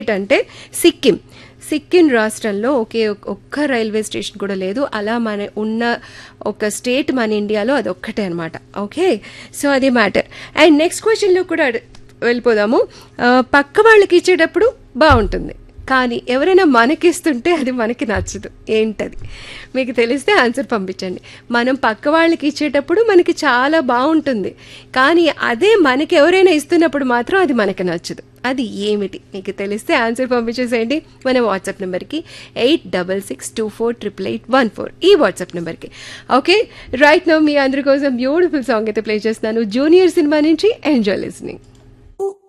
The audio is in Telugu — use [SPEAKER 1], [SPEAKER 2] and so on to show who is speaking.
[SPEAKER 1] ఏంటంటే సిక్కిం సిక్కిం రాష్ట్రంలో ఒకే ఒక్- ఒక్క రైల్వే స్టేషన్ కూడా లేదు అలా మన ఉన్న ఒక స్టేట్ మన ఇండియాలో అది ఒక్కటే అనమాట ఓకే సో అది మ్యాటర్ అండ్ నెక్స్ట్ క్వశ్చన్లో కూడా అడ్- వెళ్ళిపోదాము ఆ, పక్క వాళ్ళకి ఇచ్చేటప్పుడు బాగుంటుంది కానీ ఎవరైనా మనకిస్తుంటే అది మనకి నచ్చదు ఏంటది మీకు తెలిస్తే ఆన్సర్ పంపించండి మనం పక్క వాళ్ళకి ఇచ్చేటప్పుడు మనకి చాలా బాగుంటుంది కానీ అదే మనకి ఎవరైనా ఇస్తున్నప్పుడు మాత్రం అది మనకి నచ్చదు అది ఏమిటి మీకు తెలిస్తే ఆన్సర్ పంపించేసేయండి మన వాట్సాప్ నెంబర్కి eight double six two four triple eight one four ఈ వాట్సాప్ నెంబర్కి ఓకే రైట్ నో మీ అందరి కోసం బ్యూటిఫుల్ సాంగ్ అయితే ప్లే చేస్తున్నాను జూనియర్ సినిమా నుంచి ఎంజాయ్ లిస్నింగ్